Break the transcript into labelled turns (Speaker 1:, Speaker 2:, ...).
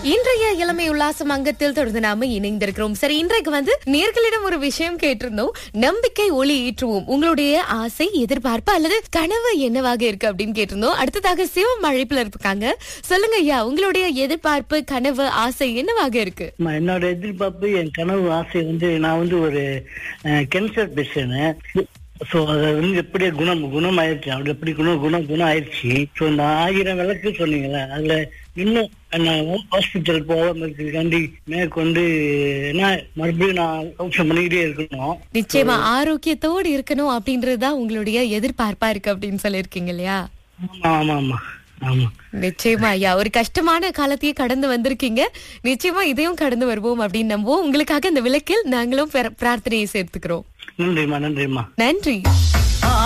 Speaker 1: இன்றைய இளமை உல்லாசம் அங்கத்தில் தொடர்ந்து நாம இணைந்திருக்கிறோம் சரி இன்றைக்கு வந்து நேர்களிடம் ஒரு விஷயம் கேட்டிருந்தோம் நம்பிக்கை ஒளி ஏற்றுவோம் உங்களுடைய ஆசை எதிர்பார்ப்பு அல்லது கனவு என்னவாக இருக்கு அப்படின்னு கேட்டிருந்தோம் அடுத்ததாக சிவம் அழைப்புல இருக்காங்க சொல்லுங்க ஐயா உங்களுடைய எதிர்பார்ப்பு கனவு ஆசை என்னவாக இருக்கு
Speaker 2: ஆமா, என்னோட எதிர்பார்ப்பு என் கனவு ஆசை வந்து நான் வந்து ஒரு கேன்சர் பேஷண்ட் ஸோ அதை வந்து எப்படியே குணம் குணம் ஆயிடுச்சு அப்படி எப்படி குணம் குணம் குணம் ஆயிடுச்சு ஸோ இந்த ஆயிரம் விளக்கு சொன்னீங்களே அதுல இன்னும் நான் ஹாஸ்பிட்டல் போகாம இருக்கிறதுக்காண்டி மேற்கொண்டு என்ன மறுபடியும் நான் ஔஷம் பண்ணிக்கிட்டே இருக்கணும்
Speaker 1: நிச்சயமா ஆரோக்கியத்தோடு இருக்கணும் அப்படின்றதுதான் உங்களுடைய எதிர்பார்ப்பா இருக்கு அப்படின்னு சொல்லியிருக்கீங்க இல்லையா
Speaker 2: ஆமா ஆமா ஆமா ஆமா
Speaker 1: நிச்சயமா ஐயா ஒரு கஷ்டமான காலத்தையே கடந்து வந்திருக்கீங்க நிச்சயமா இதையும் கடந்து வருவோம் அப்படின்னு நம்புவோம் உங்களுக்காக இந்த விளக்கில் நாங்களும் பிர- பிரார்த்தனையை சேர்த்துக்கிறோம்
Speaker 2: நன்றிம்மா நன்றிம்மா
Speaker 1: நன்றி